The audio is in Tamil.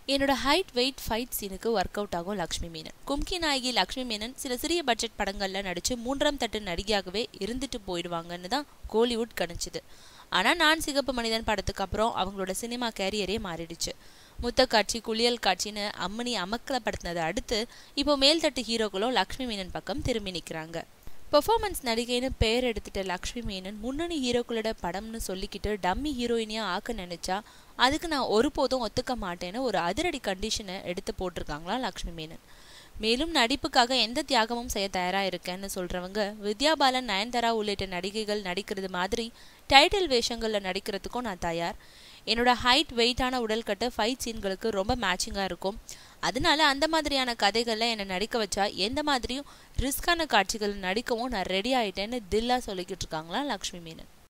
என்னோட ஹைட் வெயிட் ஃபைட் சீனுக்கு ஒர்க் அவுட் ஆகும் லக்ஷ்மி மேனன் கும்கி நாயகி லக்ஷ்மி மேனன் சில சிறிய பட்ஜெட் படங்கள்ல நடிச்சு மூன்றாம் தட்டு நடிகையாகவே இருந்துட்டு போயிடுவாங்கன்னு தான் கோலிவுட் கணிச்சுது ஆனா நான் சிகப்பு மனிதன் படத்துக்கு அப்புறம் அவங்களோட சினிமா கேரியரே மாறிடுச்சு முத்த காட்சி குளியல் காட்சின்னு அம்மனி அமக்கலப்படுத்தினதை அடுத்து இப்போ மேல்தட்டு ஹீரோக்களும் லக்ஷ்மி மேனன் பக்கம் திரும்பி நிற்கிறாங்க பெர்ஃபார்மன்ஸ் நடிகைன்னு பெயர் எடுத்துட்ட லக்ஷ்மி மேனன் முன்னணி ஹீரோக்களோட படம்னு சொல்லிக்கிட்டு டம்மி ஹீரோயினியா ஆக்க நினைச்சா அதுக்கு நான் ஒருபோதும் ஒத்துக்க மாட்டேன்னு ஒரு அதிரடி கண்டிஷனை எடுத்து போட்டிருக்காங்களாம் லக்ஷ்மி மேனன் மேலும் நடிப்புக்காக எந்த தியாகமும் செய்ய தயாரா இருக்கேன்னு சொல்றவங்க வித்யா பாலன் நயன்தாரா உள்ளிட்ட நடிகைகள் நடிக்கிறது மாதிரி டைட்டில் வேஷங்கள்ல நடிக்கிறதுக்கும் நான் தயார் என்னோட ஹைட் வெயிட்டான உடல்கட்டு ஃபைட் சீன்களுக்கு ரொம்ப மேட்சிங்காக இருக்கும் அதனால அந்த மாதிரியான கதைகளில் என்னை நடிக்க வச்சா எந்த மாதிரியும் ரிஸ்கான காட்சிகள் நடிக்கவும் நான் ரெடி ஆயிட்டேன்னு தில்லா சொல்லிக்கிட்டு இருக்காங்களாம் லக்ஷ்மி மேனன்